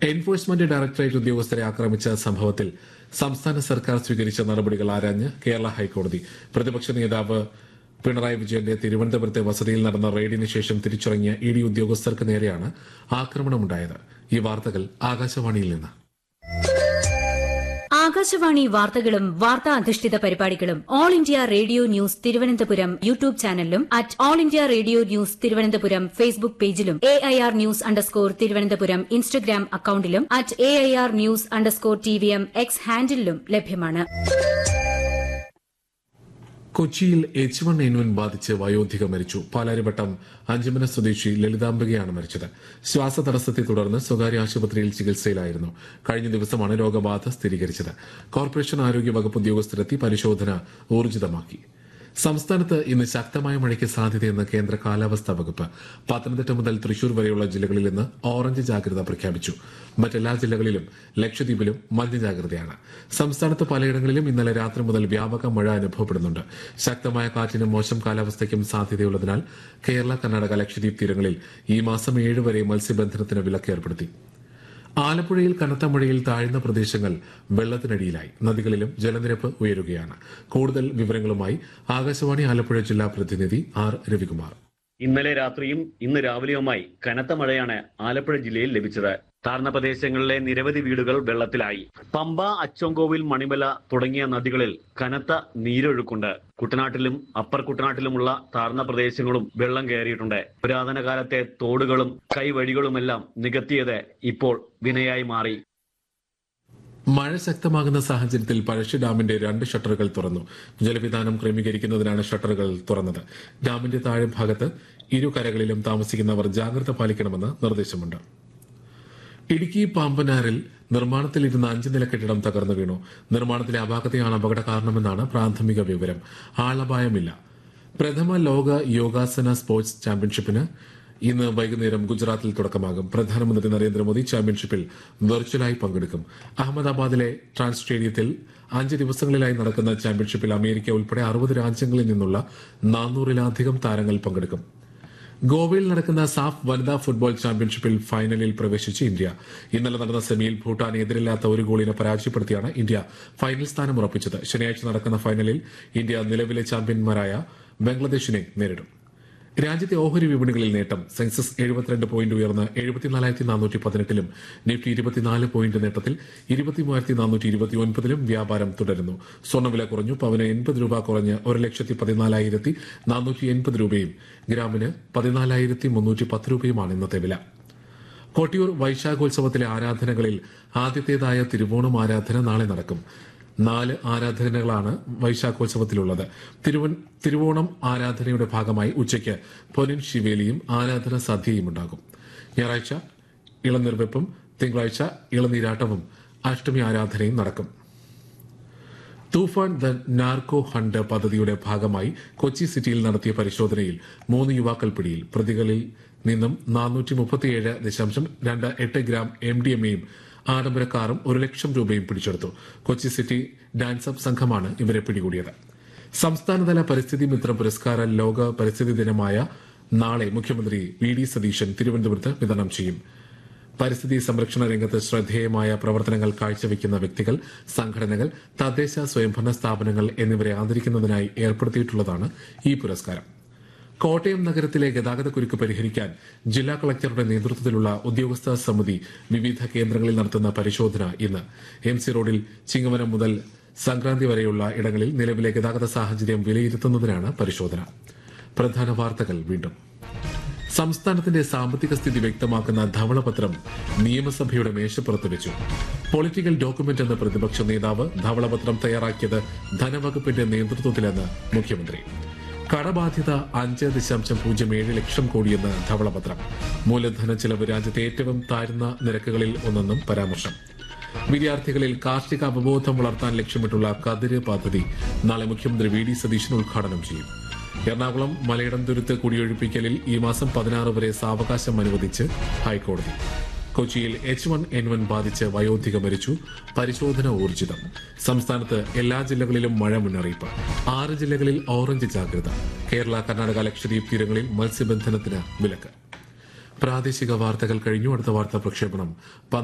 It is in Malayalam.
എൻഫോഴ്സ്മെന്റ് ഡയറക്ടറേറ്റ് ഉദ്യോഗസ്ഥരെ ആക്രമിച്ച സംഭവത്തിൽ സംസ്ഥാന സർക്കാർ സ്വീകരിച്ച നടപടികൾ ആരാഞ്ഞ് കേരള ഹൈക്കോടതി പ്രതിപക്ഷ നേതാവ് പിണറായി വിജയന്റെ തിരുവനന്തപുരത്തെ വസതിയിൽ നടന്ന റെയ്ഡിന് ശേഷം തിരിച്ചിറങ്ങിയ ഇ ഡി ഉദ്യോഗസ്ഥർക്ക് നേരെയാണ് ആക്രമണമുണ്ടായത് ഈ വാർത്തകൾ ആകാശവാണിയിൽ നിന്ന് ആകാശവാണി വാർത്തകളും വാർത്താ അധിഷ്ഠിത പരിപാടികളും All India Radio news Thiruvananthapuram YouTube ചാനലിലും at All India Radio news Thiruvananthapuram Facebook പേജിലും A I R news underscore Thiruvananthapuram Instagram അക്കൌണ്ടിലും at A I R news underscore T V M X ഹാൻഡിലും ലഭ്യമാണ് കൊച്ചിയിൽ എച്ച് വൺ എൻ വൺ ബാധിച്ച് വയോധിക മരിച്ചു പാലാരിവട്ടം അഞ്ചുമന സ്വദേശി ലളിതാംബികയാണ് മരിച്ചത് ശ്വാസതടസ്സത്തെ തുടർന്ന് സ്വകാര്യ ആശുപത്രിയിൽ ചികിത്സയിലായിരുന്നു കഴിഞ്ഞ ദിവസമാണ് രോഗബാധ സ്ഥിരീകരിച്ചത് കോർപ്പറേഷൻ ആരോഗ്യ വകുപ്പ് ഉദ്യോഗസ്ഥരെത്തി പരിശോധന ഊർജിതമാക്കി സംസ്ഥാനത്ത് ഇന്ന് ശക്തമായ മഴയ്ക്ക് സാധ്യതയെന്ന് കേന്ദ്ര കാലാവസ്ഥാ വകുപ്പ് പത്തനംതിട്ട മുതൽ തൃശൂർ വരെയുള്ള ജില്ലകളിൽ ഇന്ന് ഓറഞ്ച് ജാഗ്രത പ്രഖ്യാപിച്ചു മറ്റെല്ലാ ജില്ലകളിലും ലക്ഷദ്വീപിലും മഞ്ഞ ജാഗ്രതയാണ് സംസ്ഥാനത്ത് പലയിടങ്ങളിലും ഇന്നലെ രാത്രി മുതൽ വ്യാപക മഴ അനുഭവപ്പെടുന്നുണ്ട് ശക്തമായ കാറ്റിനും മോശം കാലാവസ്ഥയ്ക്കും സാധ്യതയുള്ളതിനാൽ കേരള കർണാടക ലക്ഷദ്വീപ് തീരങ്ങളിൽ ഈ മാസം ഏഴ് വരെ മത്സ്യബന്ധനത്തിന് വിലക്ക് ഏർപ്പെടുത്തി ആലപ്പുഴയിൽ കനത്ത മഴയിൽ താഴ്ന്ന പ്രദേശങ്ങൾ വെള്ളത്തിനടിയിലായി നദികളിലും ജലനിരപ്പ് ഉയരുകയാണ് കൂടുതൽ വിവരങ്ങളുമായി ആകാശവാണി ആലപ്പുഴ ജില്ലാ പ്രതിനിധി ആർ രവികുമാർ ഇന്നലെ രാത്രിയും ഇന്ന് രാവിലെയുമായി കനത്ത മഴയാണ് ആലപ്പുഴ ജില്ലയിൽ ലഭിച്ചത് താഴ്ന്ന പ്രദേശങ്ങളിലെ നിരവധി വീടുകൾ വെള്ളത്തിലായി പമ്പ അച്ചോങ്കോവിൽ മണിമല തുടങ്ങിയ നദികളിൽ കനത്ത നീരൊഴുക്കുണ്ട് കുട്ടനാട്ടിലും അപ്പർ കുട്ടനാട്ടിലുമുള്ള താഴ്ന്ന പ്രദേശങ്ങളും വെള്ളം കയറിയിട്ടുണ്ട് പുരാതന കാലത്തെ തോടുകളും കൈവഴികളുമെല്ലാം നികത്തിയത് ഇപ്പോൾ വിനയായി മാറി മഴ ശക്തമാകുന്ന സാഹചര്യത്തിൽ പഴശ്ശി ഡാമിന്റെ രണ്ട് ഷട്ടറുകൾ തുറന്നു ജലവിധാനം ക്രമീകരിക്കുന്നതിനാണ് ഷട്ടറുകൾ തുറന്നത് ഡാമിന്റെ താഴെ ഭാഗത്ത് ഇരു കരകളിലും താമസിക്കുന്നവർ ജാഗ്രത പാലിക്കണമെന്ന് നിർദ്ദേശമുണ്ട് ഇടുക്കി പാമ്പനാറിൽ നിർമ്മാണത്തിലിരുന്ന അഞ്ച് നില കെട്ടിടം തകർന്നു വീണു നിർമ്മാണത്തിലെ അപാകതയാണ് അപകട കാരണമെന്നാണ് പ്രാഥമിക വിവരം ആളപായമില്ല പ്രഥമ ലോക യോഗാസന സ്പോർട്സ് ചാമ്പ്യൻഷിപ്പിന് ഇന്ന് വൈകുന്നേരം ഗുജറാത്തിൽ തുടക്കമാകും പ്രധാനമന്ത്രി നരേന്ദ്രമോദി ചാമ്പ്യൻഷിപ്പിൽ വെർച്വലായി പങ്കെടുക്കും അഹമ്മദാബാദിലെ ട്രാൻസ് സ്റ്റേഡിയത്തിൽ അഞ്ച് ദിവസങ്ങളിലായി നടക്കുന്ന ചാമ്പ്യൻഷിപ്പിൽ അമേരിക്ക ഉൾപ്പെടെ അറുപത് രാജ്യങ്ങളിൽ നിന്നുള്ള നാനൂറിലധികം താരങ്ങൾ പങ്കെടുക്കും ഗോവയിൽ നടക്കുന്ന സാഫ് വനിതാ ഫുട്ബോൾ ചാമ്പ്യൻഷിപ്പിൽ ഫൈനലിൽ പ്രവേശിച്ച് ഇന്ത്യ ഇന്നലെ നടന്ന സെമിയിൽ ഭൂട്ടാൻ എതിരില്ലാത്ത ഒരു ഗോളിനെ പരാജയപ്പെടുത്തിയാണ് ഇന്ത്യ ഫൈനൽ സ്ഥാനം ഉറപ്പിച്ചത് ശനിയാഴ്ച നടക്കുന്ന ഫൈനലിൽ ഇന്ത്യ നിലവിലെ ചാമ്പ്യന്മാരായ ബംഗ്ലാദേശിനെ നേരിടും രാജ്യത്തെ ഓഹരി വിപണികളിൽ നേട്ടം സെൻസസ് എഴുപത്തിരണ്ട് പോയിന്റ് ഉയർന്ന് എഴുപത്തിനാലായിരത്തി നാനൂറ്റി പതിനെട്ടിലും നിഫ്റ്റി ഇരുപത്തിനാല് പോയിന്റ് നേട്ടത്തിൽ ഇരുപത്തിമൂവായിരത്തി നാനൂറ്റി ഇരുപത്തി ഒൻപതിലും വ്യാപാരം തുടരുന്നു സ്വർണ്ണവില കുറഞ്ഞു പവന് എൺപത് രൂപ കുറഞ്ഞ് ഒരു ലക്ഷത്തി പതിനാലായിരത്തി നാനൂറ്റി എൺപത് രൂപയും ഗ്രാമിന് പതിനാലായിരത്തി മുന്നൂറ്റി പത്ത് രൂപയുമാണ് ഇന്നത്തെ വില കൊട്ടിയൂർ വൈശാഖോത്സവത്തിലെ ആരാധനകളിൽ ആദ്യത്തേതായ തിരുവോണം ആരാധന നാളെ നടക്കും നാല് ആരാധനകളാണ് വൈശാഖോത്സവത്തിലുള്ളത് തിരുവൻ തിരുവോണം ആരാധനയുടെ ഭാഗമായി ഉച്ചയ്ക്ക് പൊന്നിൻ ശിവേലിയും ആരാധന സദ്യയും ഉണ്ടാകും ഞായറാഴ്ച ഇളനിർവെപ്പും തിങ്കളാഴ്ച ഇളനീരാട്ടവും അഷ്ടമി ആരാധനയും നടക്കും തൂഫാൻ ദ നാർക്കോ ഹണ്ട് പദ്ധതിയുടെ ഭാഗമായി കൊച്ചി സിറ്റിയിൽ നടത്തിയ പരിശോധനയിൽ മൂന്ന് യുവാക്കൾ പിടിയിൽ പ്രതികളിൽ നിന്നും നാനൂറ്റി മുപ്പത്തിയേഴ് ദശാംശം രണ്ട് എട്ട് ഗ്രാം എം ഡി എം എയും ആഡംബര കാറും ഒരു ലക്ഷം രൂപയും പിടിച്ചെടുത്തു കൊച്ചി സിറ്റി ഡാൻസ് അപ്പ് സംഘമാണ് ഇവരെ പിടികൂടിയത് സംസ്ഥാനതല പരിസ്ഥിതി മിത്ര പുരസ്കാര ലോക പരിസ്ഥിതി ദിനമായ നാളെ മുഖ്യമന്ത്രി വി ഡി സതീശൻ തിരുവനന്തപുരത്ത് വിതരണം ചെയ്യും പരിസ്ഥിതി സംരക്ഷണ രംഗത്ത് ശ്രദ്ധേയമായ പ്രവർത്തനങ്ങൾ കാഴ്ചവെക്കുന്ന വ്യക്തികൾ സംഘടനകൾ തദ്ദേശ സ്വയംഭരണ സ്ഥാപനങ്ങൾ എന്നിവരെ ആദരിക്കുന്നതിനായി ഏർപ്പെടുത്തിയിട്ടുള്ളതാണ് ഈ പുരസ്കാരം കോട്ടയം നഗരത്തിലെ ഗതാഗതക്കുരുക്ക് പരിഹരിക്കാൻ ജില്ലാ കളക്ടറുടെ നേതൃത്വത്തിലുള്ള ഉദ്യോഗസ്ഥ സമിതി വിവിധ കേന്ദ്രങ്ങളിൽ നടത്തുന്ന പരിശോധന ഇന്ന് എം സി റോഡിൽ ചിങ്ങവനം മുതൽ സംക്രാന്തി വരെയുള്ള ഇടങ്ങളിൽ നിലവിലെ ഗതാഗത സാഹചര്യം വിലയിരുത്തുന്നതിനാണ് പരിശോധന പ്രധാന വാർത്തകൾ വീണ്ടും സംസ്ഥാനത്തിന്റെ സാമ്പത്തിക സ്ഥിതി വ്യക്തമാക്കുന്ന ധവളപത്രം നിയമസഭയുടെ മേശപ്പുറത്ത് വെച്ചു പൊളിറ്റിക്കൽ ഡോക്യുമെന്റ് എന്ന പ്രതിപക്ഷ നേതാവ് ധവളപത്രം തയ്യാറാക്കിയത് ധനവകുപ്പിന്റെ നേതൃത്വത്തിലെന്ന് മുഖ്യമന്ത്രി കടബാധ്യത അഞ്ച് ദശാംശം പൂജ്യം ഏഴ് ലക്ഷം കോടിയെന്ന് ധവളപത്രം മൂലധന ചെലവ് രാജ്യത്തെ ഏറ്റവും താഴ്ന്ന നിരക്കുകളിൽ ഒന്നെന്നും പരാമർശം വിദ്യാർത്ഥികളിൽ കാർഷിക അവബോധം വളർത്താൻ ലക്ഷ്യമിട്ടുള്ള കതിര് പദ്ധതി നാളെ മുഖ്യമന്ത്രി വി ഡി സതീശൻ ഉദ്ഘാടനം ചെയ്യും എറണാകുളം മലയിടംതുരുത്ത് കുടിയൊഴിപ്പിക്കലിൽ ഈ മാസം പതിനാറ് വരെ സാവകാശം അനുവദിച്ച് ഹൈക്കോടതി കൊച്ചിയിൽ എച്ച് വൺ എൻ വൺ ബാധിച്ച് വയോധിക മരിച്ചു പരിശോധന ഊർജിതം സംസ്ഥാനത്ത് എല്ലാ ജില്ലകളിലും മഴ മുന്നറിയിപ്പ് ആറ് ജില്ലകളിൽ ഓറഞ്ച് ജാഗ്രത കേരള കർണാടക ലക്ഷദ്വീപ് തീരങ്ങളിൽ മത്സ്യബന്ധനത്തിന് വിലക്ക് പ്രാദേശിക വാർത്തകൾ കഴിഞ്ഞു അടുത്ത വാർത്താ പ്രക്ഷേപണം